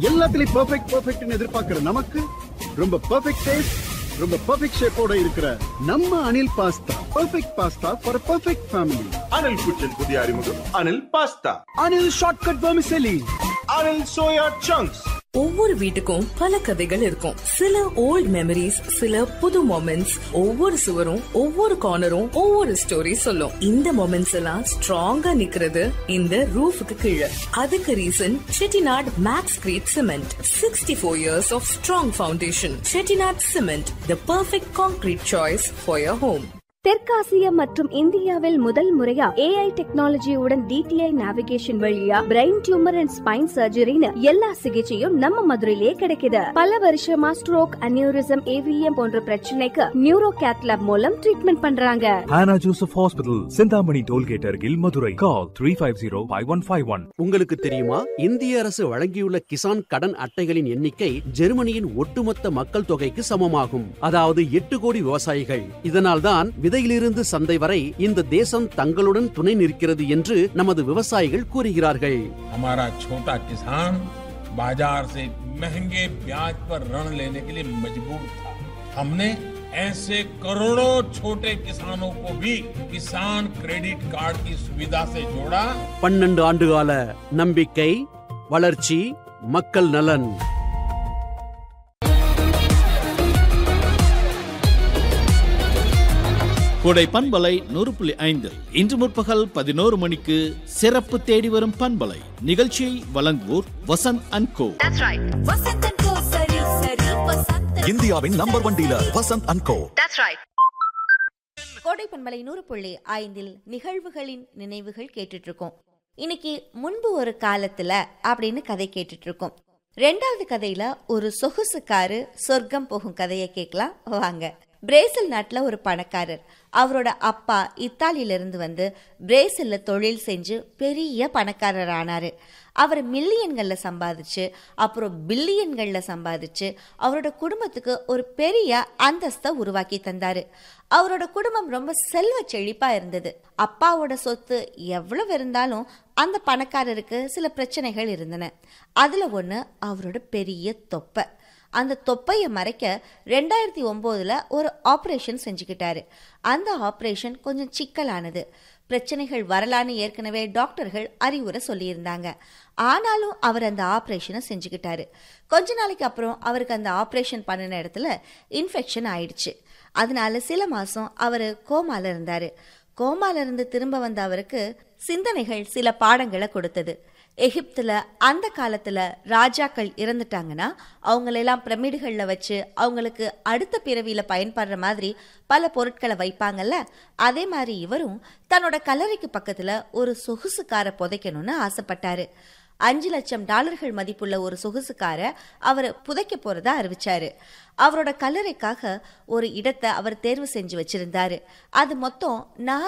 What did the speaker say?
எல்லாத்துலயும் பெர்ஃபெக்ட் பெர்ஃபெக்ட்னு எதிர்பார்க்கிற நமக்கு ரொம்ப பெர்ஃபெக்ட் டேஸ்ட் ரொம்ப பெர்ஃபெக்ட் ஷேப்போட இருக்கிற நம்ம Anil pasta perfect pasta for perfect family Anil kitchen புதிய அறிமுகம் Anil pasta Anil shortcut vermicelli Anil soya chunks ஒவ்வொரு வீட்டுக்கும் பல கதைகள் இருக்கும் சில ஓல்ட் மெமரிஸ் சில புது மொமெண்ட்ஸ் ஒவ்வொரு சுவரும் ஒவ்வொரு கார்னரும் ஒவ்வொரு ஸ்டோரி சொல்லும் இந்த மொமெண்ட்ஸ் எல்லாம் ஸ்ட்ராங்கா நிக்கிறது இந்த ரூஃபுக்கு கீழே அதுக்கு reason Chettinad Maxcrete cement sixty four years of strong foundation Chettinad cement the perfect concrete choice for your home தெற்காசியா மற்றும் இந்தியாவில் முதல் முறையா ஏஐ டெக்னாலஜியுடன் டிடிஐ நேவிகேஷன் வழியா பிரெயின் டியூமர் அண்ட் ஸ்பைன் சர்ஜரின்னு எல்லா சிகிச்சையும் நம்ம மதுரையிலேயே கிடைக்குது பல வருஷமா ஸ்ட்ரோக் அனியூரிசம் ஏவிஎம் போன்ற பிரச்சனைக்கு நியூரோ கேத்லாப் மூலம் ட்ரீட்மெண்ட் பண்றாங்க Hannah Joseph Hospital, Sindhamani Tollgate Argil, Madurai. Call 350-5151. உங்களுக்கு தெரியுமா இந்திய அரசு வழங்கியுள்ள கிசான் கடன் அட்டைகளின் எண்ணிக்கை ஜெர்மனியின் ஒட்டுமொத்த மக்கள் தொகைக்கு சமமாகும் அதாவது எட்டு கோடி விவசாயிகள் இதனால்தான் விதையிலிருந்து சந்தை வரை இந்த தேசம் தங்களுடன் துணை நிற்கிறது என்று நமது விவசாயிகள் கூறுகிறார்கள் हमारा छोटा किसान बाजार से महंगे ब्याज पर ऋण लेने के लिए मजबूर था हमने ऐसे करोड़ों छोटे किसानों को भी किसान क्रेडिट कार्ड की सुविधा से जोड़ा பன்னெண்டு ஆண்டுகால நம்பிக்கை வளர்ச்சி மக்கள் நலன் கோடை பண்பலை நூறு புள்ளி ஐந்து இன்று முற்பகல் பதினோரு மணிக்கு சிறப்பு தேடி வரும் பண்பலை நிகழ்ச்சியை வழங்குவோர் வசந்த் அண்ட் கோ இந்தியாவின் number one dealer Vasanth and co Kodai பண்பலை நூறு புள்ளி ஐந்தில் நிகழ்வுகளின் நினைவுகள் கேட்டுட்டு இருக்கோம் இன்னைக்கு முன்பு ஒரு காலத்துல அப்படின்னு கதை கேட்டுட்டு இருக்கோம் ரெண்டாவது கதையில ஒரு சொகுசுக்காரு சொர்க்கம் போகும் கதையை கேட்கலாம் வாங்க பிரேசில் நாட்டில் ஒரு பணக்காரர் அவரோட அப்பா இத்தாலியிலிருந்து வந்து பிரேசில்ல தொழில் செஞ்சு பெரிய பணக்காரர் ஆனாரு அவர் மில்லியன்களில் சம்பாதிச்சு அப்புறம் பில்லியன்களில் சம்பாதிச்சு அவரோட குடும்பத்துக்கு ஒரு பெரிய அந்தஸ்தை உருவாக்கி தந்தாரு அவரோட குடும்பம் ரொம்ப செல்வ செழிப்பா இருந்தது அப்பாவோட சொத்து எவ்வளவு இருந்தாலும் அந்த பணக்காரருக்கு சில பிரச்சனைகள் இருந்தன அதுல ஒன்று அவரோட பெரிய தொப்பை அந்த தொப்பையை மறைக்க ரெண்டாயிரத்தி ஒம்போதில் ஒரு ஆப்ரேஷன் செஞ்சுக்கிட்டாரு அந்த ஆப்ரேஷன் கொஞ்சம் சிக்கலானது பிரச்சனைகள் வரலான்னு ஏற்கனவே டாக்டர்கள் அறிவுரை சொல்லியிருந்தாங்க ஆனாலும் அவர் அந்த ஆப்ரேஷனை செஞ்சுக்கிட்டாரு கொஞ்ச நாளைக்கு அப்புறம் அவருக்கு அந்த ஆப்ரேஷன் பண்ணின இடத்துல இன்ஃபெக்ஷன் ஆயிடுச்சு அதனால சில மாதம் அவர் கோமால இருந்தார் கோமால இருந்து திரும்ப வந்த அவருக்கு சிந்தனைகள் சில பாடங்களை கொடுத்தது எகிப்துல அந்த காலத்துல ராஜாக்கள் இறந்துட்டாங்கன்னா அவங்களெல்லாம் பிரமிடுகளில் வச்சு அவங்களுக்கு அடுத்த பிறவியில பயன்படுற மாதிரி பல பொருட்களை வைப்பாங்கல்ல அதே மாதிரி இவரும் தன்னோட கல்லறைக்கு பக்கத்துல ஒரு சொகுசுக்கார புதைக்கணும்னு ஆசைப்பட்டாரு அஞ்சு லட்சம் டாலர்கள் மதிப்புள்ள ஒரு சொகுசுக்கார அவர் புதைக்க போறதா அறிவிச்சாரு அவரோட கல்லறைக்காக ஒரு இடத்தை அவர் தேர்வு செஞ்சு வச்சிருந்தாரு அது மொத்தம் நாலு